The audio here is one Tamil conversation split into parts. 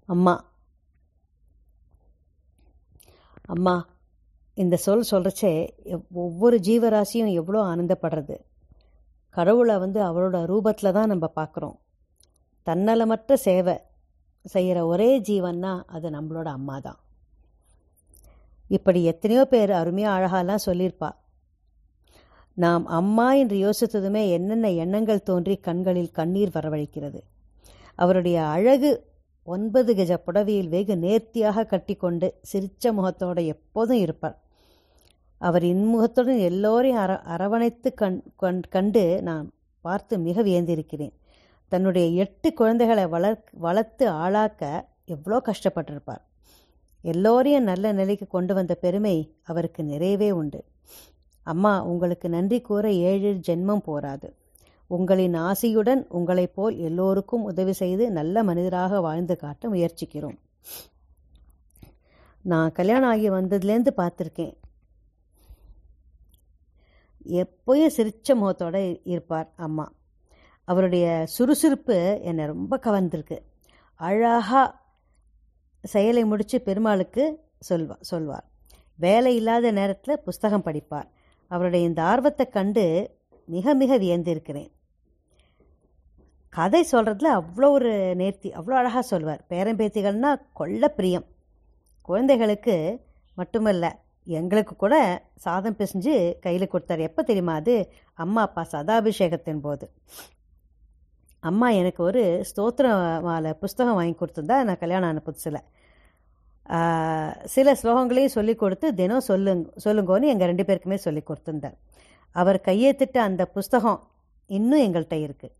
அம்மா அம்மா இந்த சொல் சொல்கிறச்சே ஒவ்வொரு ஜீவராசியும் எவ்வளோ ஆனந்தப்படுறது கடவுளை வந்து அவளோட ரூபத்தில் தான் நம்ம பார்க்குறோம் தன்னலமற்ற சேவை செய்கிற ஒரே ஜீவன்னா அது நம்மளோட அம்மா தான் இப்படி எத்தனையோ பேர் அருமையாக அழகாலாம் சொல்லியிருப்பா நாம் அம்மா என்று யோசித்ததுமே என்னென்ன எண்ணங்கள் தோன்றி கண்களில் கண்ணீர் வரவழைக்கிறது அவருடைய அழகு ஒன்பது கஜ புடவையில் வெகு நேர்த்தியாக கட்டிக்கொண்டு சிரிச்ச முகத்தோடு எப்போதும் இருப்பார் அவர் இன்முகத்துடன் எல்லோரையும் அர அரவணைத்து கண் கண் கண்டு நான் பார்த்து மிக வியந்திருக்கிறேன் தன்னுடைய எட்டு குழந்தைகளை வளர் வளர்த்து ஆளாக்க எவ்வளோ கஷ்டப்பட்டிருப்பார் எல்லோரையும் நல்ல நிலைக்கு கொண்டு வந்த பெருமை அவருக்கு நிறையவே உண்டு அம்மா உங்களுக்கு நன்றி கூற ஏழு ஜென்மம் போராது உங்களின் ஆசையுடன் உங்களைப் போல் எல்லோருக்கும் உதவி செய்து நல்ல மனிதராக வாழ்ந்து காட்ட முயற்சிக்கிறோம் நான் கல்யாணம் ஆகி வந்ததுலேருந்து பார்த்துருக்கேன் எப்போயும் சிரிச்ச முகத்தோடு இருப்பார் அம்மா அவருடைய சுறுசுறுப்பு என்னை ரொம்ப கவர்ந்திருக்கு அழகாக செயலை முடித்து பெருமாளுக்கு சொல்வா சொல்வார் வேலை இல்லாத நேரத்தில் புஸ்தகம் படிப்பார் அவருடைய இந்த ஆர்வத்தை கண்டு மிக மிக வியந்திருக்கிறேன் கதை சொல்கிறதுல அவ்வளோ ஒரு நேர்த்தி அவ்வளோ அழகாக சொல்வார் பேரம்பேத்திகள்னா கொள்ள பிரியம் குழந்தைகளுக்கு மட்டுமல்ல எங்களுக்கு கூட சாதம் பிசைஞ்சு கையில் கொடுத்தாரு எப்போ தெரியுமா அது அம்மா அப்பா சதாபிஷேகத்தின் போது அம்மா எனக்கு ஒரு ஸ்தோத்திர மாலை புஸ்தகம் வாங்கி கொடுத்துருந்தா நான் கல்யாணம் ஆன புதுசில் சில ஸ்லோகங்களையும் சொல்லி கொடுத்து தினம் சொல்லுங்க சொல்லுங்கன்னு எங்கள் ரெண்டு பேருக்குமே சொல்லி கொடுத்துருந்தார் அவர் கையெழுத்திட்ட அந்த புஸ்தகம் இன்னும் எங்கள்கிட்ட இருக்குது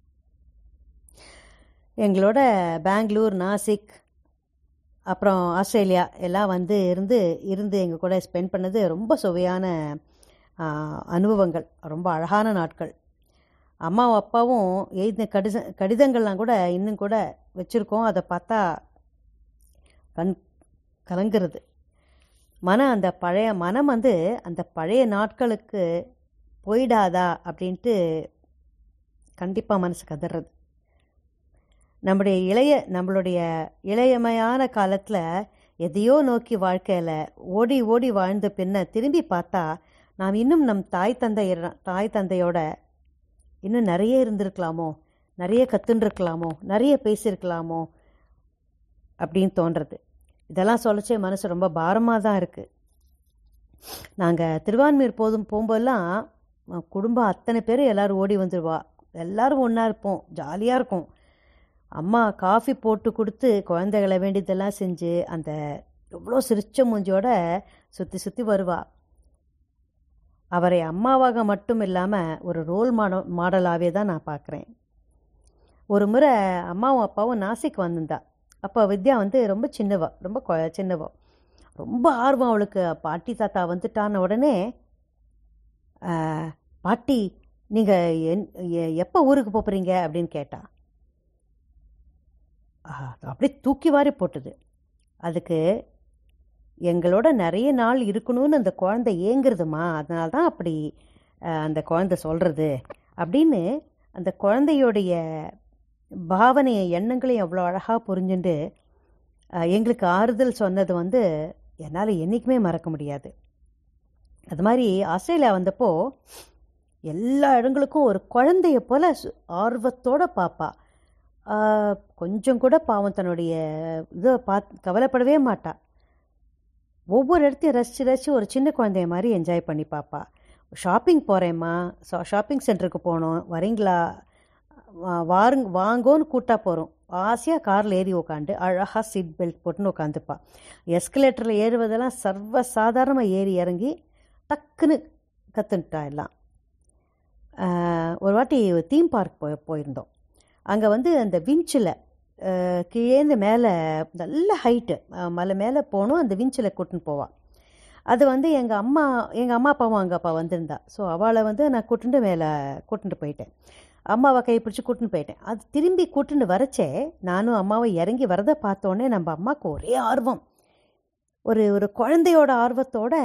எங்களோட பெங்களூர் நாசிக் அப்புறம் ஆஸ்திரேலியா எல்லாம் வந்து இருந்து இருந்து எங்கள் கூட ஸ்பெண்ட் பண்ணது ரொம்ப சுவையான அனுபவங்கள் ரொம்ப அழகான நாட்கள் அம்மாவும் அப்பாவும் எழுதின கடித கடிதங்கள்லாம் கூட இன்னும் கூட வச்சுருக்கோம் அதை பார்த்தா கண் கலங்குறது மனம் அந்த பழைய மனம் வந்து அந்த பழைய நாட்களுக்கு போயிடாதா அப்படின்ட்டு கண்டிப்பாக மனசு கதறது நம்முடைய இளைய நம்மளுடைய இளையமையான காலத்தில் எதையோ நோக்கி வாழ்க்கையில் ஓடி ஓடி வாழ்ந்த பின்ன திரும்பி பார்த்தா நாம் இன்னும் நம் தாய் தந்தை தாய் தந்தையோட இன்னும் நிறைய இருந்திருக்கலாமோ நிறைய கற்றுருக்கலாமோ நிறைய பேசியிருக்கலாமோ அப்படின்னு தோன்றது இதெல்லாம் சொல்லச்சே மனசு ரொம்ப பாரமாக தான் இருக்குது நாங்கள் திருவான்மையூர் போதும் போகும்போதெல்லாம் குடும்பம் அத்தனை பேரும் எல்லோரும் ஓடி வந்துடுவா எல்லோரும் ஒன்றா இருப்போம் ஜாலியாக இருக்கும் அம்மா காஃபி போட்டு கொடுத்து குழந்தைகளை வேண்டியதெல்லாம் செஞ்சு அந்த எவ்வளோ சிரிச்ச மூஞ்சியோட சுற்றி சுற்றி வருவா அவரை அம்மாவாக மட்டும் இல்லாமல் ஒரு ரோல் மாடல் மாடலாகவே தான் நான் பார்க்குறேன் ஒரு முறை அம்மாவும் அப்பாவும் நாசிக் வந்திருந்தா அப்போ வித்யா வந்து ரொம்ப சின்னவா ரொம்ப கொ சின்னவா ரொம்ப ஆர்வம் அவளுக்கு பாட்டி தாத்தா வந்துட்டான உடனே பாட்டி நீங்கள் என் எப்போ ஊருக்கு போகிறீங்க அப்படின்னு கேட்டா அப்படியே தூக்கி வாரி போட்டுது அதுக்கு எங்களோட நிறைய நாள் இருக்கணும்னு அந்த குழந்தை ஏங்குறதுமா அதனால தான் அப்படி அந்த குழந்தை சொல்கிறது அப்படின்னு அந்த குழந்தையோடைய பாவனையை எண்ணங்களையும் அவ்வளோ அழகாக புரிஞ்சுட்டு எங்களுக்கு ஆறுதல் சொன்னது வந்து என்னால் என்றைக்குமே மறக்க முடியாது அது மாதிரி ஆஸ்திரேலியா வந்தப்போ எல்லா இடங்களுக்கும் ஒரு குழந்தைய போல் ஆர்வத்தோடு பார்ப்பா கொஞ்சம் கூட பாவம் தன்னுடைய இதை பார்த்து கவலைப்படவே மாட்டா ஒவ்வொரு இடத்தையும் ரசித்து ரசித்து ஒரு சின்ன குழந்தைய மாதிரி என்ஜாய் பண்ணி பார்ப்பா ஷாப்பிங் போகிறேம்மா ஷாப்பிங் சென்டருக்கு போகணும் வரீங்களா வாருங்க வாங்கோன்னு கூட்டா போகிறோம் ஆசையாக காரில் ஏறி உட்காந்து அழகாக சீட் பெல்ட் போட்டுன்னு உட்காந்துப்பா எஸ்கலேட்டரில் ஏறுவதெல்லாம் சர்வ சாதாரணமாக ஏறி இறங்கி டக்குன்னு கற்றுன்ட்டா எல்லாம் ஒரு வாட்டி தீம் பார்க் போய் போயிருந்தோம் அங்கே வந்து அந்த விஞ்சில் கீழேந்து மேலே நல்ல ஹைட்டு மலை மேலே போகணும் அந்த விஞ்சில் கூட்டின்னு போவாள் அது வந்து எங்கள் அம்மா எங்கள் அம்மா அப்பாவும் அங்கே அப்பா வந்திருந்தா ஸோ அவளை வந்து நான் கூட்டுண்டு மேலே கூட்டிட்டு போயிட்டேன் அம்மாவை கை பிடிச்சி கூட்டின்னு போயிட்டேன் அது திரும்பி கூட்டின்னு வரச்சே நானும் அம்மாவை இறங்கி வரதை பார்த்தோன்னே நம்ம அம்மாவுக்கு ஒரே ஆர்வம் ஒரு ஒரு குழந்தையோட ஆர்வத்தோட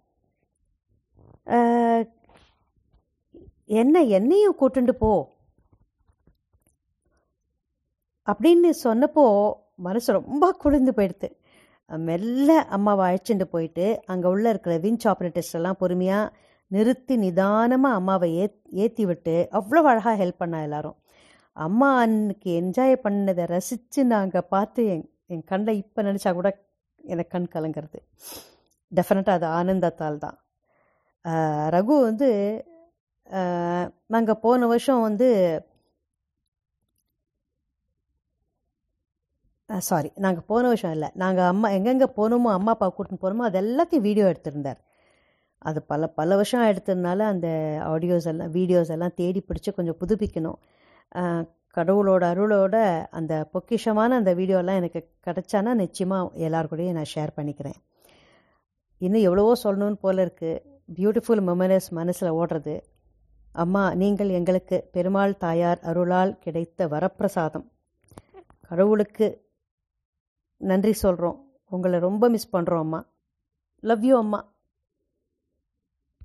என்ன என்னையும் கூட்டுண்டு போ அப்படின்னு சொன்னப்போ மனசு ரொம்ப குளிர்ந்து போயிடுது மெல்ல அம்மாவை அழைச்சிட்டு போயிட்டு அங்கே உள்ள இருக்கிற விஞ்ச் ஆப்ரேட்டர்ஸ் எல்லாம் பொறுமையாக நிறுத்தி நிதானமாக அம்மாவை ஏ ஏற்றி விட்டு அவ்வளோ அழகாக ஹெல்ப் பண்ணா எல்லாரும் அம்மா அன்னைக்கு என்ஜாய் பண்ணதை ரசித்து நாங்கள் பார்த்து என் என் கண்ணில் இப்போ நினச்சா கூட எனக்கு கண் கலங்கிறது டெஃபினட்டாக அது ஆனந்தத்தால் தான் ஆஹ் ரகு வந்து நாங்கள் போன வருஷம் வந்து சாரி நாங்கள் போன வருஷம் இல்லை நாங்கள் அம்மா எங்கெங்கே போனோமோ அம்மா அப்பா கூட்டின்னு போனோமோ அது எல்லாத்தையும் வீடியோ எடுத்திருந்தார் அது பல பல வருஷம் எடுத்ததுனால அந்த ஆடியோஸ் எல்லாம் வீடியோஸ் எல்லாம் தேடி பிடிச்சி கொஞ்சம் புதுப்பிக்கணும் ஆஹ் கடவுளோட அருளோட அந்த பொக்கிஷமான அந்த வீடியோலாம் எனக்கு கிடைச்சானா நிச்சயமாக எல்லாருக்கூடயும் நான் ஷேர் பண்ணிக்கிறேன் இன்னும் எவ்வளவோ சொல்லணும்னு போல இருக்குது பியூட்டிஃபுல் மெமரிஸ் மனசில் ஓடுறது அம்மா நீங்கள் எங்களுக்கு பெருமாள் தாயார் அருளால் கிடைத்த வரப்பிரசாதம் கடவுளுக்கு நன்றி சொல்கிறோம் உங்களை ரொம்ப மிஸ் பண்ணுறோம் அம்மா லவ் யூ அம்மா